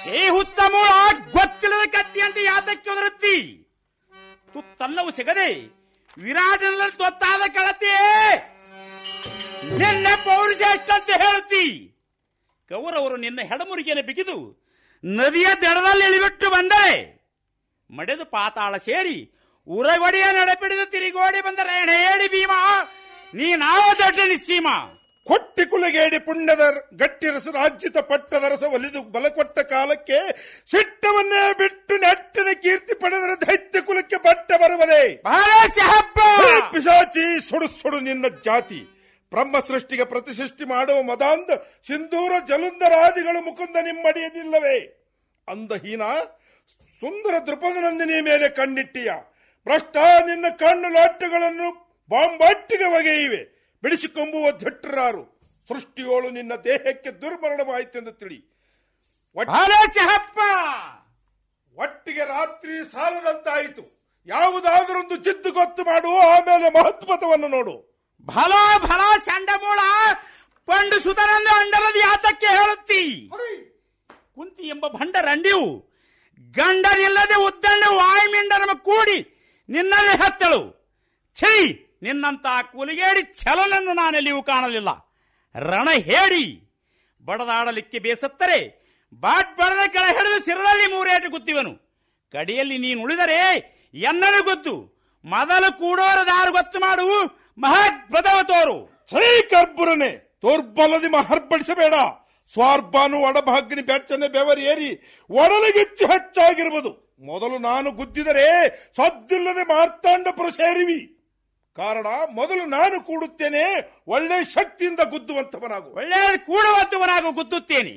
ಏ ಹುಚ್ಚ ಮೂಳ ಗೊತ್ತಿಲ್ಲದ ಕತ್ತಿ ಅಂತ ಯಾತಕ್ಕೆ ಒದರುತ್ತಿ ತುತ್ತನ್ನವು ಸಿಗದೆ ವಿರಾಟನಲ್ಲಿ ತೊತ್ತಾದ ಕಳತಿ ನಿನ್ನ ಪೌರುಷ ಎಷ್ಟಂತ ಹೇಳ್ತಿ ಕೌರವರು ನಿನ್ನ ಹೆಡಮುರಿಗೆನ ಬಿಗಿದು ನದಿಯ ದಡದಲ್ಲಿ ಇಳಿಬಿಟ್ಟು ಬಂದರೆ ಮಡೆದು ಪಾತಾಳ ಸೇರಿ ಉರಗೊಡಿಯ ನಡೆಪಿಡಿದು ತಿರುಗೋಡಿ ಬಂದರೆ ಹೇಳಿ ಭೀಮ ನೀ ನಾವು ದೊಡ್ಡ ನಿಸ್ಸೀಮ ಕೊಟ್ಟಿ ಕುಲಗೇಡಿ ಪುಣ್ಯದ ಗಟ್ಟಿರಸ ರಾಜ್ಯದ ಪಟ್ಟದ ರಸ ಒಲಿದು ಬಲಕೊಟ್ಟ ಕಾಲಕ್ಕೆ ಸಿಟ್ಟವನ್ನೇ ಬಿಟ್ಟು ನೆಟ್ಟಿನ ಕೀರ್ತಿ ಪಡೆದರೆ ದೈತ್ಯ ಕುಲಕ್ಕೆ ಬಟ್ಟ ಬರುವುದೇ ಬಹಳ ಹಬ್ಬ ಹೇ ಪಿಶಾಚಿ ಸುಡು ಸುಡು ನಿನ್ನ ಜಾತಿ ಬ್ರಹ್ಮ ಸೃಷ್ಟಿಗೆ ಪ್ರತಿಸೃಷ್ಟಿ ಮಾಡುವ ಮದಾಂಧ ಸಿಂಧೂರ ಜಲುಂಧರಾದಿಗಳು ಮುಕುಂದ ನಿಮ್ಮಡಿಯದಿಲ್ಲವೇ ಅಂದಹೀನ ಸುಂದರ ದೃಪದನಂದಿನಿಯ ಮೇಲೆ ಕಣ್ಣಿಟ್ಟಿಯ ಭ್ರಷ್ಟ ನಿನ್ನ ಕಣ್ಣು ಲಾಟಗಳನ್ನು ಬಾಂಬಟ್ಟಿಗೆ ಒಗೆಯಿವೆ ಬಿಡಿಸಿಕೊಂಬುವ ಧಟ್ಟರಾರು ಸೃಷ್ಟಿಯೋಳು ನಿನ್ನ ದೇಹಕ್ಕೆ ದುರ್ಮರಣವಾಯಿತೆಂದು ತಿಳಿ ಒಟ್ಟ- ಬಹಳ ಹಬ್ಬ ಒಟ್ಟಿಗೆ ರಾತ್ರಿ ಸಾಲದಂತಾಯಿತು ಯಾವುದಾದರೊಂದು ಜಿದ್ದು ಗೊತ್ತು ಮಾಡು ಆಮೇಲೆ ಮಹತ್ವತವನ್ನು ನೋಡು ಭಲ ಭಲ ಚಂಡಮೂಳ ಪಂಡು ಸುತರಂದು ಅಂಡರದು ಯಾತಕ್ಕೆ ಹೇಳುತ್ತಿ ಕುಂತಿ ಎಂಬ ಭಂಡ ರಂಡಿಯು ಗಂಡನಿಲ್ಲದೆ ಉದ್ದಂಡ ವಾಯುಮಿಂಡನ ಕೂಡಿ ನಿನ್ನಲ್ಲಿ ಹತ್ತಳು ಛೀ ನಿನ್ನಂತ ಕೂಲಿಗೇಡಿ ಛಲನನ್ನು ನಾನೆಲ್ಲಿಯೂ ಕಾಣಲಿಲ್ಲ ರಣ ಹೇಳಿ ಬಡದಾಡಲಿಕ್ಕೆ ಬೇಸತ್ತರೆ ಬಾಟ್ ಬಡದ ಕೆಳ ಹಿಡಿದು ಸಿರದಲ್ಲಿ ಮೂರೇಟು ಗುತ್ತಿವನು ಕಡೆಯಲ್ಲಿ ನೀನು ಉಳಿದರೆ ಎನ್ನನು ಗೊತ್ತು ಮೊದಲು ಕೂಡೋರ ದಾರು ಗೊತ್ತು ಮಾಡು ಮಹದ್ಭುತವ ತೋರು ಛೈ ಕರ್ಬುರನೆ ದೌರ್ಬಲದಿ ಮಹರ್ಬಡಿಸಬೇಡ ಸ್ವಾರ್ಬಾನು ಒಡಭಾಗ್ನಿ ಬೆಚ್ಚನೆ ಬೆವರೇರಿ ಒಡಲಿಗಿಚ್ಚು ಹೆಚ್ಚಾಗಿರುವುದು ಮೊದಲು ನಾನು ಗುದ್ದಿದರೆ ಸದ್ದಿಲ್ಲದೆ ಮಾರ್ತಾಂಡಪುರ ಸೇರಿವಿ ಕಾರಣ ಮೊದಲು ನಾನು ಕೂಡುತ್ತೇನೆ ಒಳ್ಳೆ ಶಕ್ತಿಯಿಂದ ಗುದ್ದುವಂತವನಾಗು ಒಳ್ಳೆಯ ಕೂಡುವಂತವನಾಗ ಗುದ್ದುತ್ತೇನೆ